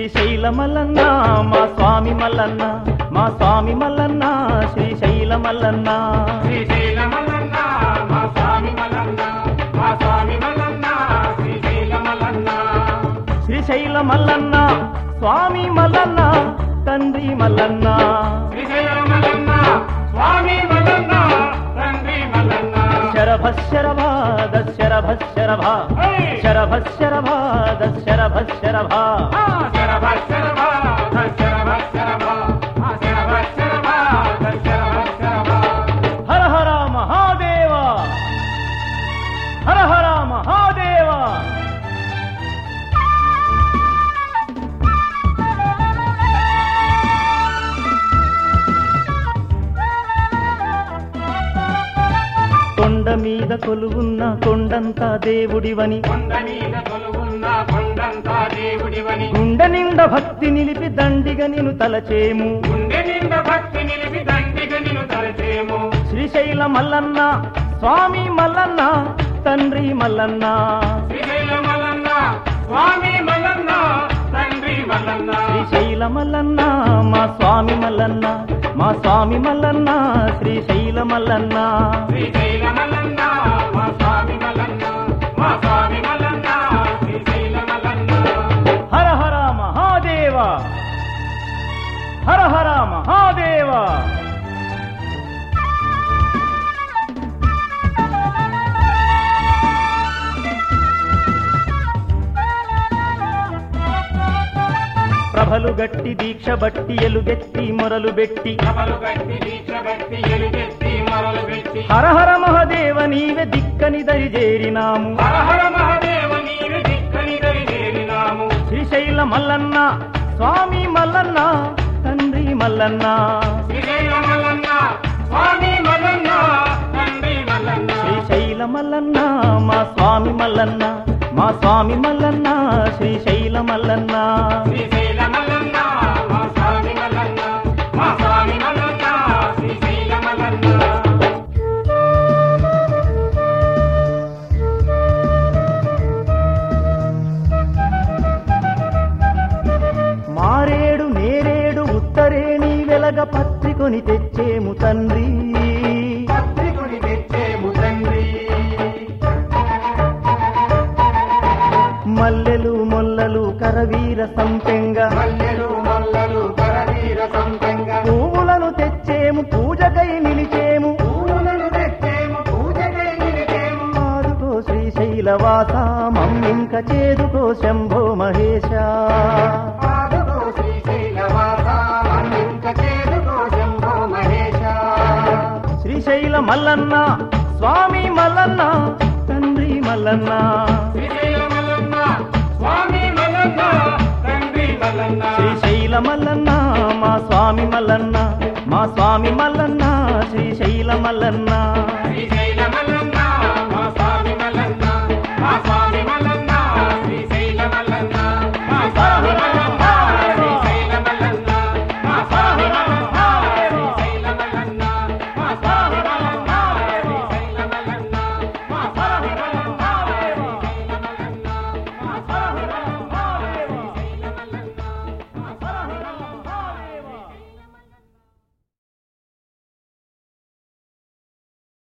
శ్రీశైల మల్లన్న మా స్వామి మల్లన్న మా స్వామి మల్లన్న శ్రీశైల మల్లన్న శ్రీశైల మల్లన్న మా స్వామి మల్లన్న మా స్వామి మల్లన్న శ్రీశైల మల్లన్న శ్రీశైల మల్లన్న స్వామి మల్లన్న తండ్రి మల్లన్న శ్రీశైల మల్లన్న స్వామి మల్లన్న తండ్రి మల్లన్న శరభ శరభ దశరభ శరభ శరభ శరభ దశరభ శరభ ఆ శరభ శరభ శరభ శరభ ఆ శరభ శరభ శరభ శరభ హర హర మహాదేవ హర హర మహాదేవ కొండ మీద కొలువున్న కొండంతా దేవుడివని కొండ మీద కొలువున్న కొండంతా దేవుడివని గుండె నిండా భక్తి నిలిపి దండిగా నిన్ను తలచేము గుండె నిండా భక్తి నిలిపి దండిగా నిన్ను తలచేము శ్రీశైల మల్లన్న స్వామి మల్లన్న తండ్రి మల్లన్న శ్రీశైల మల్లన్న స్వామి మల్లన్న తండ్రి మల్లన్న శ్రీశైల మల్లన్న మా స్వామి మల్లన్న మా స్వామి మల్లన్న శ్రీశైల మల్లన్న శ్రీశైల మల్లన్న మా స్వామి మల్లన్న మా స్వామి మల్లన్న శ్రీశైల మల్లన్న హర హర మహాదేవ హర హర మహాదేవ ప్రభలు గట్టి దీక్ష బట్టి ఎలుగెత్తి మొరలు పెట్టి సభలు గట్టి దీక్ష బట్టి ఎలుగెత్తి మొరలు పెట్టి హర హర మహదేవ నీవే దిక్కని దరిజేరినాము హర హర మహాదేవ నీరు దిక్కని దరిదేరినాము శ్రీశైల మల్లన్న స్వామి మల్లన్న తండ్రి మల్లన్న శ్రీశైల మల్లన్న స్వామి మల్లన్న తండ్రి మల్లన్న శ్రీశైల మల్లన్న మా స్వామి మల్లన్న మా స్వామి మల్లన్న శ్రీశైల మల్లన్న శ్రీశైల మల్లన్న మా స్వామి మల్లన్న మా స్వామి మల్లన్న శ్రీశైల మల్లన్న మారేడు నేరేడు ఉత్తరేణి వెలగ పత్రికొని తెచ్చేము తండ్రి పత్రికుని తెచ్చేము తండ్రి మల్లెలు మొల్లలు కరవీర సంపెంగ మల్లెలు మల్లలు కరవీర సంతంగ పువ్వులను తెచ్చేము పూజకై నిలిచేము పూలను తెచ్చేము పూజకై నిలిచేము ఆదుకో శ్రీశైలవాస మమ్మింక చేదుకో శంభో మహేశ పాదుకో శ్రీశైలవాస మన్నింక చేదుకో శంభో మహేశ శ్రీశైల మల్లన్న స్వామి మల్లన్న తండ్రి మల్లన్న శ్రీశైల మల్లన్న స్వామి మల్లన్న తండ్రి మల్లన్న శ్రీశైల మల్లన్న మా స్వామి మల్లన్న మా స్వామి మల్లన్న శ్రీశైల మల్లన్న